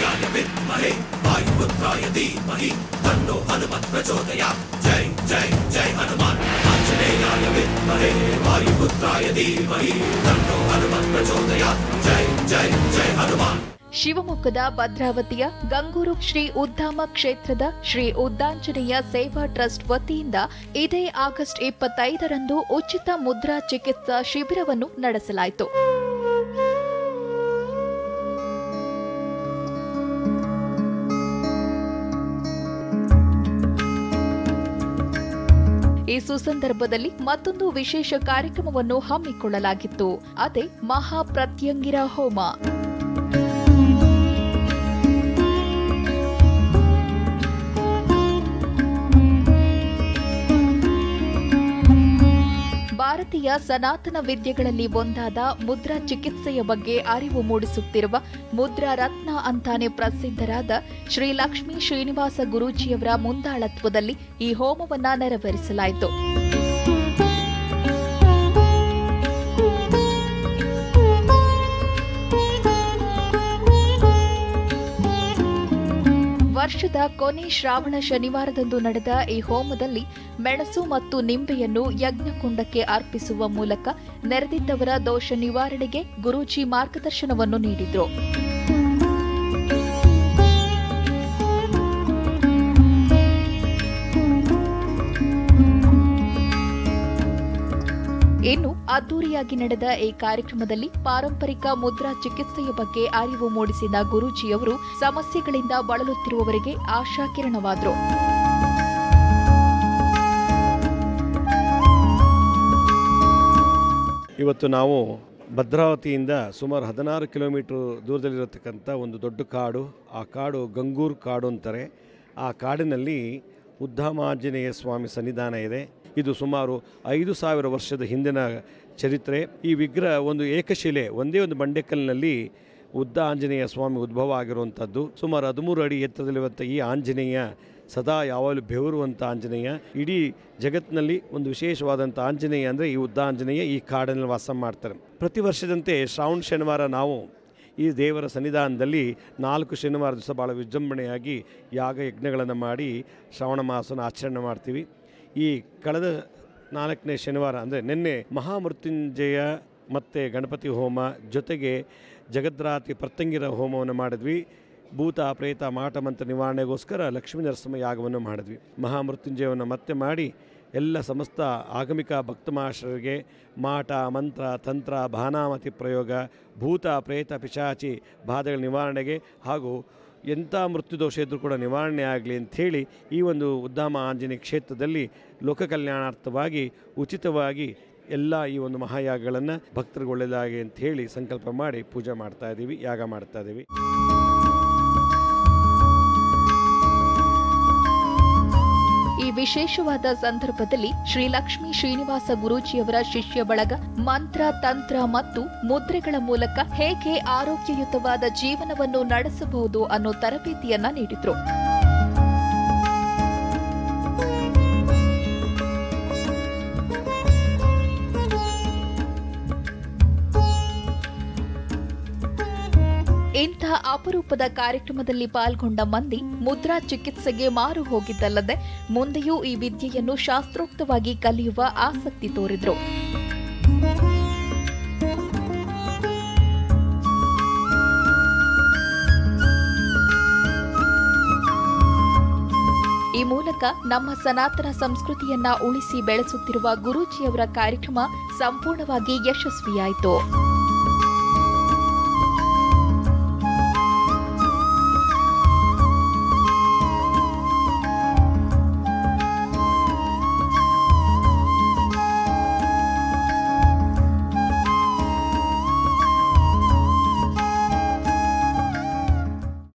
आञ्जनेयाय विद्महे वायुपुत्राय धीमहि तन्नो हनुमत् प्रचोदयात् जय जय जय हनुमान् आञ्जनेयाय विद्महे वायुपुत्राय धीमहि तन्नो हनुमत् प्रचोदयात् जय जय जय हनुमान् ಶಿವಮೊಗ್ಗದ ಭದ್ರಾವತಿಯ ಗಂಗೂರು ಶ್ರೀ ಉದ್ದಾಮ ಕ್ಷೇತ್ರದ ಶ್ರೀ ಉದ್ದಾಂಜನೇಯ ಸೇವಾ ಟ್ರಸ್ಟ್ ವತಿಯಿಂದ ಇದೇ ಆಗಸ್ಟ್ ಇಪ್ಪತ್ತೈದರಂದು ಉಚಿತ ಮುದ್ರಾ ಚಿಕಿತ್ಸಾ ಶಿಬಿರವನ್ನು ನಡೆಸಲಾಯಿತು ಈ ಸುಸಂದರ್ಭದಲ್ಲಿ ಮತ್ತೊಂದು ವಿಶೇಷ ಕಾರ್ಯಕ್ರಮವನ್ನು ಹಮ್ಮಿಕೊಳ್ಳಲಾಗಿತ್ತು ಅದೇ ಮಹಾಪ್ರತ್ಯಂಗಿರ ಹೋಮ ಭಾರತೀಯ ಸನಾತನ ವಿದ್ಯೆಗಳಲ್ಲಿ ಒಂದಾದ ಮುದ್ರಾ ಚಿಕಿತ್ಸೆಯ ಬಗ್ಗೆ ಅರಿವು ಮೂಡಿಸುತ್ತಿರುವ ಮುದ್ರಾ ರತ್ನ ಅಂತಾನೆ ಪ್ರಸಿದ್ಧರಾದ ಶ್ರೀ ಲಕ್ಷ್ಮೀ ಶ್ರೀನಿವಾಸ ಗುರೂಜಿಯವರ ಮುಂದಾಳತ್ವದಲ್ಲಿ ಈ ಹೋಮವನ್ನ ನೆರವೇರಿಸಲಾಯಿತು ವರ್ಷದ ಕೊನೆ ಶ್ರಾವಣ ಶನಿವಾರದಂದು ನಡೆದ ಈ ಹೋಮದಲ್ಲಿ ಮೆಣಸು ಮತ್ತು ನಿಂಬೆಯನ್ನು ಯಜ್ಞಕುಂಡಕ್ಕೆ ಅರ್ಪಿಸುವ ಮೂಲಕ ನೆರೆದಿದ್ದವರ ದೋಷ ನಿವಾರಣೆಗೆ ಗುರೂಜಿ ಮಾರ್ಗದರ್ಶನವನ್ನು ನೀಡಿದ್ರು ಇನ್ನು ಅದ್ದೂರಿಯಾಗಿ ನಡೆದ ಈ ಕಾರ್ಯಕ್ರಮದಲ್ಲಿ ಪಾರಂಪರಿಕ ಮುದ್ರಾ ಚಿಕಿತ್ಸೆಯ ಬಗ್ಗೆ ಅರಿವು ಮೂಡಿಸಿದ ಗುರೂಜಿಯವರು ಸಮಸ್ಯೆಗಳಿಂದ ಬಳಲುತ್ತಿರುವವರಿಗೆ ಆಶಾಕಿರಣವಾದರು ಇವತ್ತು ನಾವು ಭದ್ರಾವತಿಯಿಂದ ಸುಮಾರು ಹದಿನಾರು ಕಿಲೋಮೀಟ್ರ್ ದೂರದಲ್ಲಿರತಕ್ಕಂಥ ಒಂದು ದೊಡ್ಡ ಕಾಡು ಆ ಕಾಡು ಗಂಗೂರ್ ಕಾಡು ಅಂತಾರೆ ಆ ಕಾಡಿನಲ್ಲಿ ಉದ್ದಾಮಾಂಜನೇಯ ಸ್ವಾಮಿ ಸನ್ನಿಧಾನ ಇದೆ ಇದು ಸುಮಾರು ಐದು ಸಾವಿರ ವರ್ಷದ ಹಿಂದಿನ ಚರಿತ್ರೆ ಈ ವಿಗ್ರಹ ಒಂದು ಏಕಶಿಲೆ ಒಂದೇ ಒಂದು ಬಂಡೆಕಲ್ಲಿನಲ್ಲಿ ಉದ್ದ ಆಂಜನೇಯ ಸ್ವಾಮಿ ಉದ್ಭವ ಆಗಿರುವಂಥದ್ದು ಸುಮಾರು ಹದಿಮೂರು ಅಡಿ ಎತ್ತರದಲ್ಲಿರುವಂಥ ಈ ಆಂಜನೇಯ ಸದಾ ಯಾವಾಗಲೂ ಬೆವರುವಂಥ ಆಂಜನೇಯ ಇಡೀ ಜಗತ್ತಿನಲ್ಲಿ ಒಂದು ವಿಶೇಷವಾದಂಥ ಆಂಜನೇಯ ಅಂದರೆ ಈ ಉದ್ದ ಆಂಜನೇಯ ಈ ಕಾಡಿನಲ್ಲಿ ವಾಸ ಮಾಡ್ತಾರೆ ಪ್ರತಿ ವರ್ಷದಂತೆ ಶ್ರಾವಣ ಶನಿವಾರ ನಾವು ಈ ದೇವರ ಸನ್ನಿಧಾನದಲ್ಲಿ ನಾಲ್ಕು ಶನಿವಾರ ದಿವಸ ಭಾಳ ವಿಜೃಂಭಣೆಯಾಗಿ ಯಾಗ ಯಜ್ಞಗಳನ್ನು ಮಾಡಿ ಶ್ರಾವಣ ಮಾಸನ ಆಚರಣೆ ಮಾಡ್ತೀವಿ ಈ ಕಳೆದ ನಾಲ್ಕನೇ ಶನಿವಾರ ಅಂದರೆ ನಿನ್ನೆ ಮಹಾಮೃತ್ಯುಂಜಯ ಮತ್ತು ಗಣಪತಿ ಹೋಮ ಜೊತೆಗೆ ಜಗದ್ರಾತಿ ಪ್ರತ್ಯಂಗಿರ ಹೋಮವನ್ನು ಮಾಡಿದ್ವಿ ಭೂತ ಪ್ರೇತ ಮಾಟ ಮಂತ್ರ ನಿವಾರಣೆಗೋಸ್ಕರ ಲಕ್ಷ್ಮೀ ನರಸಿಂಹ ಯಾಗವನ್ನು ಮಾಡಿದ್ವಿ ಮಹಾಮೃತ್ಯುಂಜಯವನ್ನು ಮತ್ತೆ ಮಾಡಿ ಎಲ್ಲ ಸಮಸ್ತ ಆಗಮಿಕ ಭಕ್ತಮಾಶ್ರರಿಗೆ ಮಾಟ ಮಂತ್ರ ತಂತ್ರ ಭಾನಾಮತಿ ಪ್ರಯೋಗ ಭೂತ ಪ್ರೇತ ಪಿಶಾಚಿ ಬಾಧೆಗಳ ನಿವಾರಣೆಗೆ ಹಾಗೂ ಎಂಥ ಮೃತ್ಯುದೋಷ ಇದ್ದರೂ ಕೂಡ ನಿವಾರಣೆ ಆಗಲಿ ಅಂಥೇಳಿ ಈ ಒಂದು ಉದ್ದಾಮ ಆಂಜನೇಯ ಕ್ಷೇತ್ರದಲ್ಲಿ ಲೋಕ ಕಲ್ಯಾಣಾರ್ಥವಾಗಿ ಉಚಿತವಾಗಿ ಎಲ್ಲ ಈ ಒಂದು ಮಹಾಯಾಗಗಳನ್ನು ಭಕ್ತರಿಗೆ ಒಳ್ಳೆಯದಾಗಿ ಅಂತ ಹೇಳಿ ಸಂಕಲ್ಪ ಮಾಡಿ ಪೂಜೆ ಮಾಡ್ತಾ ಇದ್ದೀವಿ ಯಾಗ ಮಾಡ್ತಾ ಇದ್ದೀವಿ ಈ ವಿಶೇಷವಾದ ಸಂದರ್ಭದಲ್ಲಿ ಶ್ರೀ ಲಕ್ಷ್ಮೀ ಶ್ರೀನಿವಾಸ ಗುರೂಜಿಯವರ ಶಿಷ್ಯ ಬಳಗ ಮಂತ್ರ ತಂತ್ರ ಮತ್ತು ಮುದ್ರೆಗಳ ಮೂಲಕ ಹೇಗೆ ಆರೋಗ್ಯಯುತವಾದ ಜೀವನವನ್ನು ನಡೆಸಬಹುದು ಅನ್ನೋ ತರಬೇತಿಯನ್ನ ನೀಡಿದ್ರು ಇಂಥ ಅಪರೂಪದ ಕಾರ್ಯಕ್ರಮದಲ್ಲಿ ಪಾಲ್ಗೊಂಡ ಮಂದಿ ಮುದ್ರಾ ಚಿಕಿತ್ಸೆಗೆ ಮಾರು ಹೋಗಿದ್ದಲ್ಲದೆ ಮುಂದೆಯೂ ಈ ವಿದ್ಯೆಯನ್ನು ಶಾಸ್ತ್ರೋಕ್ತವಾಗಿ ಕಲಿಯುವ ಆಸಕ್ತಿ ತೋರಿದ್ರು ಈ ಮೂಲಕ ನಮ್ಮ ಸನಾತನ ಸಂಸ್ಕೃತಿಯನ್ನ ಉಳಿಸಿ ಬೆಳೆಸುತ್ತಿರುವ ಗುರೂಜಿಯವರ ಕಾರ್ಯಕ್ರಮ ಸಂಪೂರ್ಣವಾಗಿ ಯಶಸ್ವಿಯಾಯಿತು